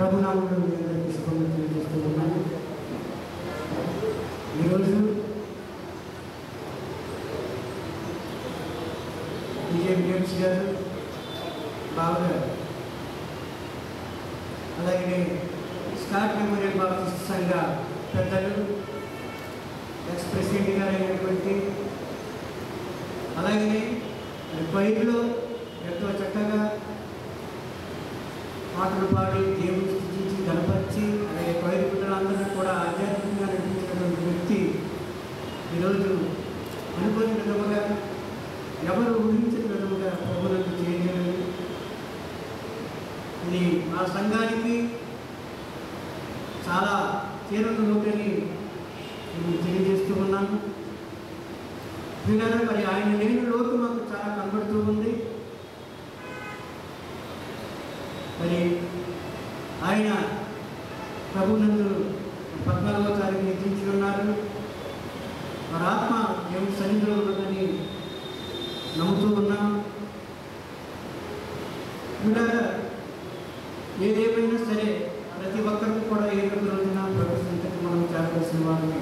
ప్రభునామంలో మీ అందరికీ శుభములు తెలియజేస్తూ ఉన్నాను ఈరోజు విజయ జేమ్స్ గారు బావగారు అలాగే స్కాట్ మెమోరియల్ బాప్టిస్ట్ సంఘ పెద్దలు ఎక్స్ ప్రెసిడెంట్ గారు అయినటువంటి అలాగే పైరులో ఎంతో చక్కగా పాటలు పాడి దేవుని స్థుతించి గణపరిచి అలాగే పైరు పిల్లలందరినీ కూడా ఆధ్యాత్మికంగా నడిపించినటువంటి వ్యక్తి ఈరోజు అనుకోని విధముగా ఎవరు ఊహించిన విధముగా ప్రభులకు చేయలేదు ఇది మా సంఘానికి చాలా తీరని లోటని నేను తెలియజేస్తూ ఉన్నాను పిల్లలు మరి ఆయన లేని లోటు మాకు చాలా కనబడుతూ ఉంది మరి ఆయన ప్రభునందు పద్నాలుగో తారీఖు నిద్రించి ఉన్నారు మరి ఆత్మ ఏం సన్నిధిలో ఉన్నదని నమ్ముతూ ఉన్నాం ఇలా ఏదేమైనా సరే ప్రతి ఒక్కరికి కూడా ఏదో ఒక రోజున ప్రవేశించక మనం చేరవలసిన వారిని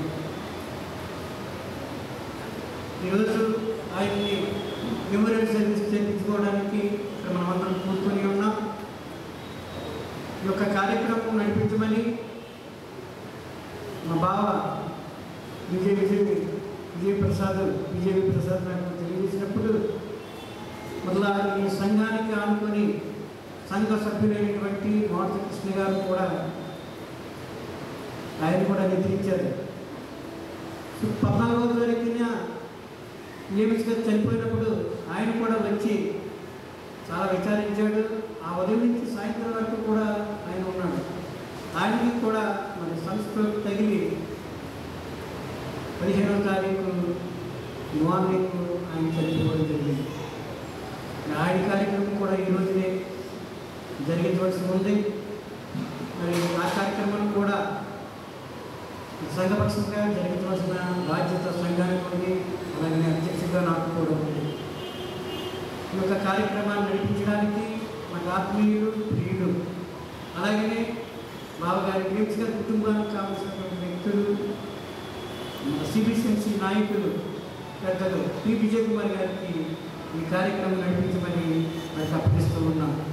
ఈరోజు ఆయన్ని మెమోరియల్ సర్వీస్ చేయించుకోవడానికి ఇక్కడ మనం అందరం కూర్చొని ఉన్నాం ఈ యొక్క కార్యక్రమం నడిపించమని మా బావ విజయ్ విజయ్ విజయ్ ప్రసాద్ విజయ్ ప్రసాద్ నాకు తెలియజేసినప్పుడు మళ్ళా ఈ సంఘానికి ఆనుకొని సంఘ సభ్యులైనటువంటి మారుతి కృష్ణ గారు కూడా ఆయన కూడా నిద్రించారు పద్నాలుగో తారీఖున నియమించుగా చనిపోయినప్పుడు ఆయన కూడా వచ్చి చాలా విచారించాడు ఆ ఉదయం నుంచి సాయంత్రం వరకు కూడా ఆయన ఉన్నాడు ఆయనకి కూడా మరి సంస్కృతి తగిలి పదిహేనవ తారీఖు మార్నింగ్ ఆయన చనిపోవడం జరిగింది ఆయన కార్యక్రమం కూడా ఈ రోజునే జరిగించవలసి ఉంది మరి ఆ కార్యక్రమం కూడా సంఘపక్షంగా జరిగించవలసిన బాధ్యత సంఘానికి ఉంది అలాగే అధ్యక్షుడిగా నాకు కూడా ఉంది ఈ యొక్క కార్యక్రమాన్ని నడిపించడానికి మాకు ఆత్మీయులు ప్రియులు అలాగనే బావగారి గేమ్స్ గారి కుటుంబానికి కావాల్సినటువంటి వ్యక్తులు సిబిసిఎంసి నాయకులు పెద్దలు పి విజయ్ కుమార్ గారికి ఈ కార్యక్రమం నడిపించమని మరి అప్పగిస్తూ ఉన్నాం